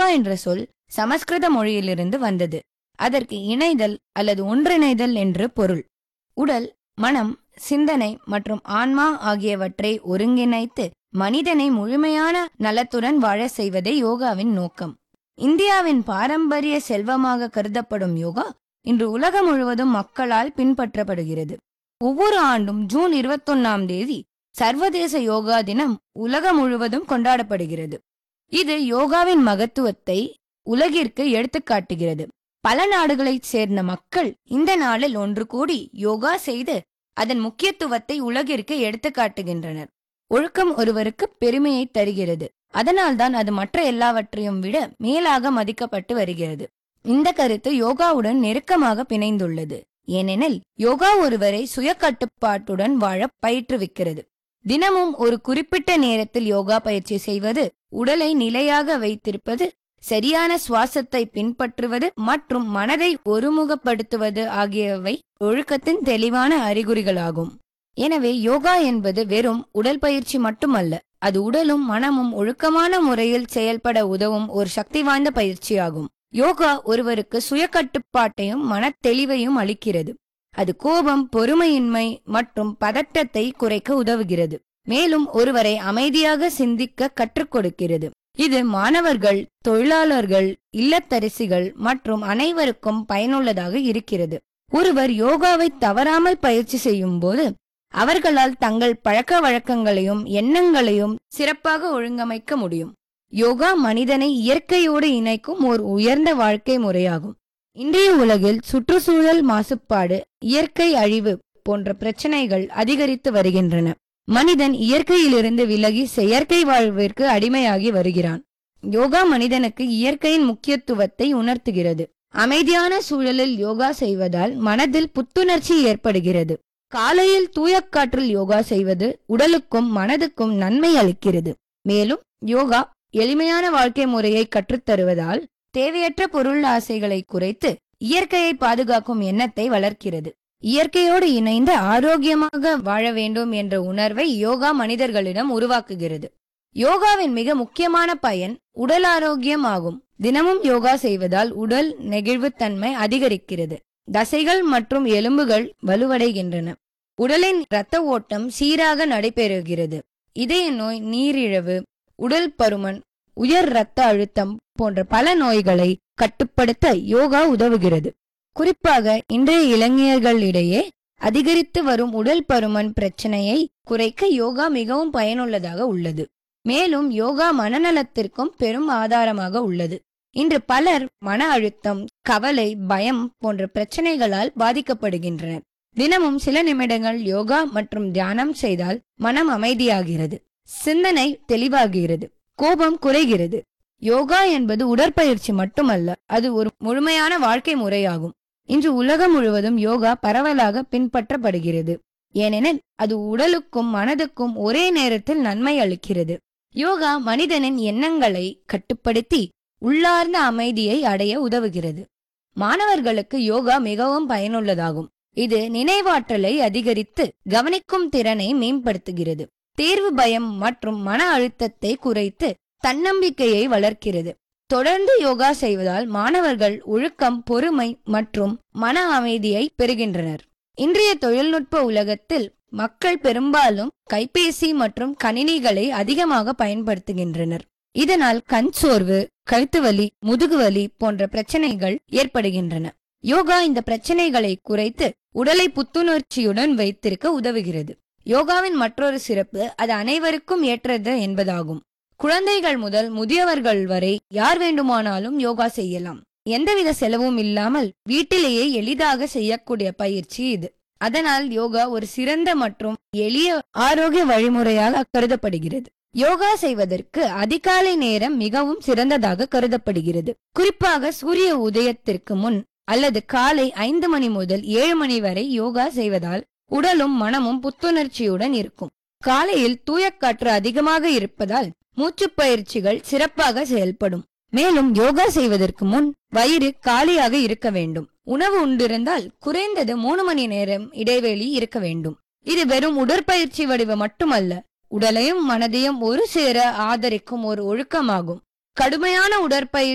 என்ற சொல் சமஸ்கிருத மொழியிலிருந்து வந்தது அதற்கு இணைதல் அல்லது ஒன்றிணைதல் என்று பொருள் உடல் மனம் சிந்தனை மற்றும் ஆன்மா ஆகியவற்றை ஒருங்கிணைத்து மனிதனை முழுமையான நலத்துடன் வாழ செய்வதே யோகாவின் நோக்கம் இந்தியாவின் பாரம்பரிய செல்வமாக கருதப்படும் யோகா இன்று உலகம் முழுவதும் மக்களால் பின்பற்றப்படுகிறது ஒவ்வொரு ஆண்டும் ஜூன் இருபத்தொன்னாம் தேதி சர்வதேச யோகா தினம் உலகம் முழுவதும் கொண்டாடப்படுகிறது இது யோகாவின் மகத்துவத்தை உலகிற்கு எடுத்துக்காட்டுகிறது பல நாடுகளைச் சேர்ந்த மக்கள் இந்த நாளில் ஒன்று கூடி யோகா செய்து அதன் முக்கியத்துவத்தை உலகிற்கு எடுத்துக்காட்டுகின்றனர் ஒழுக்கம் ஒருவருக்கு பெருமையை தருகிறது அதனால்தான் அது மற்ற எல்லாவற்றையும் விட மேலாக மதிக்கப்பட்டு வருகிறது இந்த கருத்து யோகாவுடன் நெருக்கமாக பிணைந்துள்ளது ஏனெனில் யோகா ஒருவரை சுய கட்டுப்பாட்டுடன் வாழ பயிற்றுவிக்கிறது தினமும் ஒரு குறிப்பிட்ட நேரத்தில் யோகா பயிற்சி செய்வது உடலை நிலையாக வைத்திருப்பது சரியான சுவாசத்தை பின்பற்றுவது மற்றும் மனதை ஒருமுகப்படுத்துவது ஆகியவை ஒழுக்கத்தின் தெளிவான அறிகுறிகளாகும் எனவே யோகா என்பது வெறும் உடல் பயிற்சி மட்டுமல்ல அது உடலும் மனமும் ஒழுக்கமான முறையில் செயல்பட உதவும் ஒரு சக்தி வாய்ந்த பயிற்சியாகும் யோகா ஒருவருக்கு சுய கட்டுப்பாட்டையும் மனத் தெளிவையும் அளிக்கிறது அது கோபம் பொறுமையின்மை மற்றும் பதட்டத்தை குறைக்க உதவுகிறது மேலும் ஒருவரை அமைதியாக சிந்திக்க கற்றுக் கொடுக்கிறது இது மாணவர்கள் தொழிலாளர்கள் இல்லத்தரசிகள் மற்றும் அனைவருக்கும் பயனுள்ளதாக இருக்கிறது ஒருவர் யோகாவை தவறாமல் பயிற்சி செய்யும் போது அவர்களால் தங்கள் பழக்க வழக்கங்களையும் எண்ணங்களையும் சிறப்பாக ஒழுங்கமைக்க முடியும் யோகா மனிதனை இயற்கையோடு இணைக்கும் ஒரு உயர்ந்த வாழ்க்கை முறையாகும் இன்றைய உலகில் சுற்றுச்சூழல் மாசுபாடு இயற்கை அழிவு போன்ற பிரச்சனைகள் அதிகரித்து வருகின்றன மனிதன் இயற்கையிலிருந்து விலகி செயற்கை வாழ்விற்கு அடிமையாகி வருகிறான் யோகா மனிதனுக்கு இயற்கையின் முக்கியத்துவத்தை உணர்த்துகிறது அமைதியான சூழலில் யோகா செய்வதால் மனதில் புத்துணர்ச்சி ஏற்படுகிறது காலையில் தூய காற்றில் யோகா செய்வது உடலுக்கும் மனதுக்கும் நன்மை அளிக்கிறது மேலும் யோகா எளிமையான வாழ்க்கை முறையை கற்றுத்தருவதால் தேவையற்ற பொருள் ஆசைகளை குறைத்து இயற்கையை பாதுகாக்கும் எண்ணத்தை வளர்க்கிறது இயற்கையோடு இணைந்து ஆரோக்கியமாக வாழ வேண்டும் என்ற உணர்வை யோகா மனிதர்களிடம் உருவாக்குகிறது யோகாவின் மிக முக்கியமான பயன் உடல் ஆரோக்கியம் ஆகும் தினமும் யோகா செய்வதால் உடல் நெகிழ்வுத்தன்மை அதிகரிக்கிறது தசைகள் மற்றும் எலும்புகள் வலுவடைகின்றன உடலின் இரத்த ஓட்டம் சீராக நடைபெறுகிறது இதய நோய் நீரிழிவு உடல் பருமன் உயர் இரத்த அழுத்தம் போன்ற பல நோய்களை கட்டுப்படுத்த யோகா உதவுகிறது குறிப்பாக இன்றைய இளைஞர்களிடையே அதிகரித்து வரும் உடல் பருமன் பிரச்சனையை குறைக்க யோகா மிகவும் பயனுள்ளதாக உள்ளது மேலும் யோகா மனநலத்திற்கும் பெரும் ஆதாரமாக உள்ளது இன்று பலர் மன அழுத்தம் கவலை பயம் போன்ற பிரச்சனைகளால் பாதிக்கப்படுகின்றனர் தினமும் சில நிமிடங்கள் யோகா மற்றும் தியானம் செய்தால் மனம் அமைதியாகிறது சிந்தனை தெளிவாகிறது கோபம் குறைகிறது யோகா என்பது உடற்பயிற்சி மட்டுமல்ல அது ஒரு முழுமையான வாழ்க்கை முறையாகும் இன்று உலகம் முழுவதும் யோகா பரவலாக பின்பற்றப்படுகிறது ஏனெனில் அது உடலுக்கும் மனதுக்கும் ஒரே நேரத்தில் நன்மை அளிக்கிறது யோகா மனிதனின் எண்ணங்களை கட்டுப்படுத்தி உள்ளார்ந்த அமைதியை அடைய உதவுகிறது மாணவர்களுக்கு யோகா மிகவும் பயனுள்ளதாகும் இது நினைவாற்றலை அதிகரித்து கவனிக்கும் திறனை மேம்படுத்துகிறது தேர்வு பயம் மற்றும் மன அழுத்தத்தை குறைத்து தன்னம்பிக்கையை வளர்க்கிறது தொடர்ந்து யோகா செய்வதால் மாணவர்கள் ஒழுக்கம் பொறுமை மற்றும் மன அமைதியை பெறுகின்றனர் இன்றைய தொழில்நுட்ப உலகத்தில் மக்கள் பெரும்பாலும் கைபேசி மற்றும் கணினிகளை அதிகமாக பயன்படுத்துகின்றனர் இதனால் கண் சோர்வு கழுத்து வலி முதுகுவலி போன்ற பிரச்சனைகள் ஏற்படுகின்றன யோகா இந்த பிரச்சனைகளை குறைத்து உடலை புத்துணர்ச்சியுடன் வைத்திருக்க உதவுகிறது யோகாவின் மற்றொரு சிறப்பு அது அனைவருக்கும் ஏற்றது என்பதாகும் குழந்தைகள் முதல் முதியவர்கள் வரை யார் வேண்டுமானாலும் யோகா செய்யலாம் எந்தவித செலவும் இல்லாமல் வீட்டிலேயே எளிதாக செய்யக்கூடிய பயிற்சி இது அதனால் யோகா ஒரு சிறந்த மற்றும் எளிய ஆரோக்கிய வழிமுறையாக கருதப்படுகிறது யோகா செய்வதற்கு அதிகாலை நேரம் மிகவும் சிறந்ததாக கருதப்படுகிறது குறிப்பாக சூரிய உதயத்திற்கு முன் அல்லது காலை ஐந்து மணி முதல் ஏழு மணி வரை யோகா செய்வதால் உடலும் மனமும் புத்துணர்ச்சியுடன் இருக்கும் காலையில் தூயக்காற்று அதிகமாக இருப்பதால் மூச்சுப் பயிற்சிகள் சிறப்பாக செயல்படும் மேலும் யோகா செய்வதற்கு முன் வயிறு காலியாக இருக்க வேண்டும் உணவு உண்டிருந்தால் குறைந்தது மூணு மணி நேரம் இடைவெளி இருக்க வேண்டும் இது வெறும் உடற்பயிற்சி வடிவம் மட்டுமல்ல உடலையும் மனதையும் ஒரு சேர ஆதரிக்கும் ஒரு ஒழுக்கமாகும் கடுமையான உடற்பயிற்சி